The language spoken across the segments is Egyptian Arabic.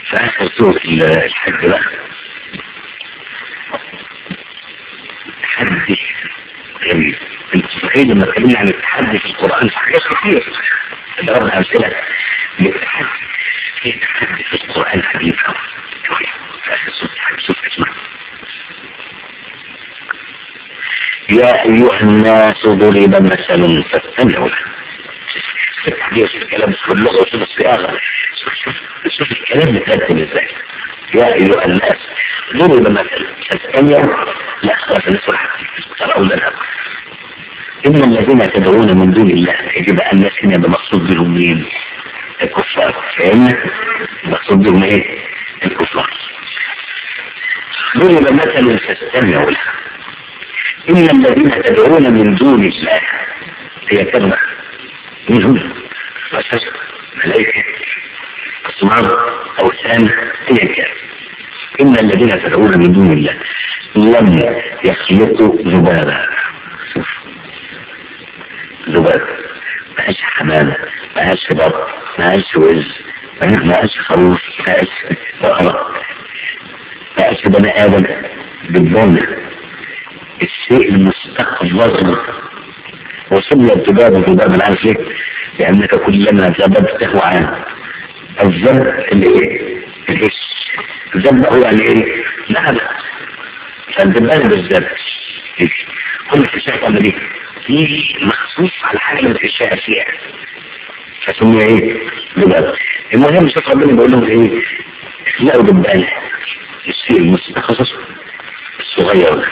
في اخر سورة الحج بقى تحدي غريب انت متخيل لما اتكلمنا عن التحدي في القرآن في حاجات كتير ضرب امثلة للتحدي في تحدي في القرآن عجيب قوي في اخر سورة الحج سورة اسمها يا ايها الناس ضرب مثل فاستمعوا له التحديث الكلام في اللغة وشوف الصياغة شوف شوف شوف الكلام مترتب ازاي يا ايها الناس ضرب مثل فاستمعوا لا خلاص نسرح ترى لنا ان الذين تدعون من دون الله يجب ان الناس هنا بمقصود بهم مين؟ الكفار فهمنا؟ المقصود بهم ايه؟ الكفار ضرب مثل فاستمعوا له إن الذين تدعون من دون الله هي كلمة من هم أساس ملائكة أصنام أوثان هي كلمة إن الذين تدعون من دون الله لم يخلقوا ذبابا ذباب ما قالش حمامة ما قالش بط ما قالش وز ما قالش خروف ما قالش بقرة ما قالش بني آدم بالبنى الشيء المستقبل وسمي الذباب ذبابا عارف ليه؟ لأنك كلما ذببته عنه الذنب اللي ايه؟ الهش الذنب هو يعني ايه؟ ذهب فالذبان بالذنب كل الاشياء تعمل ايه؟ يجي مخصوص على حاجة من الاشياء فيها فسمي ايه؟ ذباب المهم شوف ربنا بيقول لهم ايه؟ اخلقوا دبانة الشيء المستخصص الصغير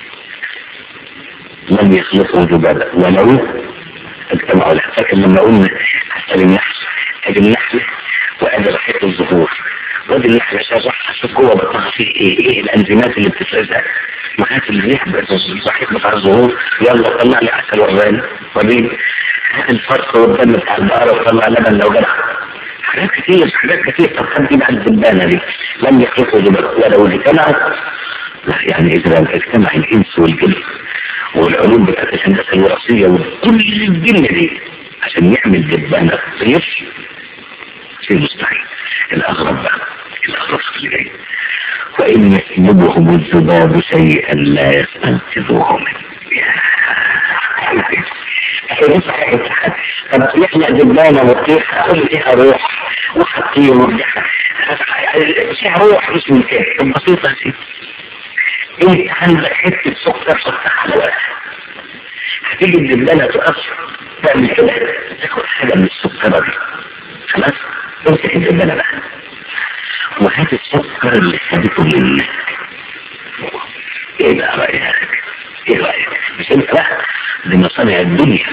لم يخلقه ذبابا ولو اجتمعوا له فاكر لما قلنا حتى النحل ادي النحل وادي ريحه الزهور وادي النحل شرح شوف جوه بطنها فيه ايه ايه الانزيمات اللي بتفرزها وهات الريح الريح بتاع الزهور يلا طلع لي عسل وربان وريني هات الفرخ والدم بتاع البقره وطلع لبن لو جدع حاجات كتير حاجات كتير طب كان دي بقى الدبانه دي لم يخلقوا ذبابا ولو اجتمعوا لا يعني اذا اجتمع الانس والجن والعلوم بتاعت الهندسه الوراثيه وكل الدنيا دي عشان يعمل دبانه طير شيء مستحيل الاغرب بقى الاغرب اللي جاي وان يسلبهم الذباب شيئا لا يستنقذوه منه طب يخلق دبانه وتطيح كل فيها روح وحطيه ومرجعها فيها روح مش من كده بسيطه سيدي انت عندك حته سكر حطها على واحد هتيجي الدبانه تقف تعمل كده تاخد حاجه من السكر دي خلاص امسك الدبانه بقى وهات السكر اللي خدته منك ايه بقى رايك؟ ايه رايك؟ مش انت بقى دي مصانع الدنيا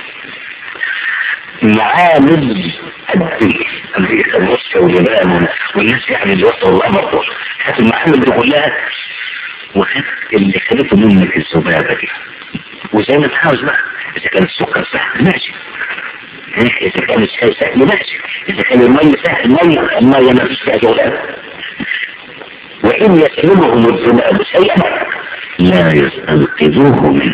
معامل الدنيا امريكا وروسيا واليابان والناس يعني اللي وصلوا الامر دول هات المعامل دي كلها وخد اللي خدته منك الذبابة دي وزي ما تحاوز بقى اذا كان السكر سهل ماشي اذا كان الشاي سهل ماشي اذا كان المية سهل المية المية ما فيش فيها جولات وان يسلمهم الذباب شيئا لا يستنقذوه منه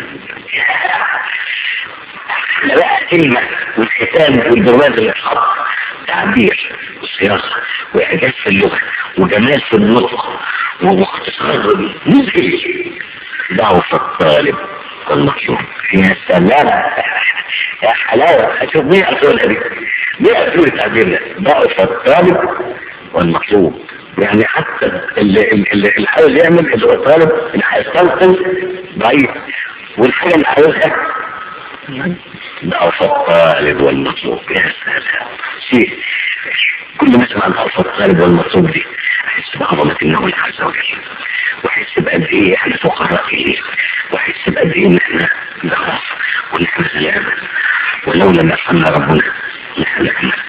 احنا بقى كلمة والختام والجواز اللي اتحط تعبير وصياغة واعجاز في اللغة وجمال في النطق واختصار نزل ضعف الطالب والمطلوب يا سلام يا حلاوة اشوف مين اقولها دي مين اقول التعبير ده ضعف الطالب والمطلوب يعني حتى اللي اللي اللي عاوز يعمل اللي هو طالب اللي هيستنقذ ضعيف والحاجة اللي عاوزها ضعف الطالب والمطلوب يا سلام شيء كل ما اسمع ضعف الطالب والمطلوب دي احس بعظمة المولى عز وجل واحس بقد ايه احنا فقراء فيه واحس بقد ايه ان احنا ضعاف وان احنا غلابة ولولا ما يرحمنا ربنا لهلكنا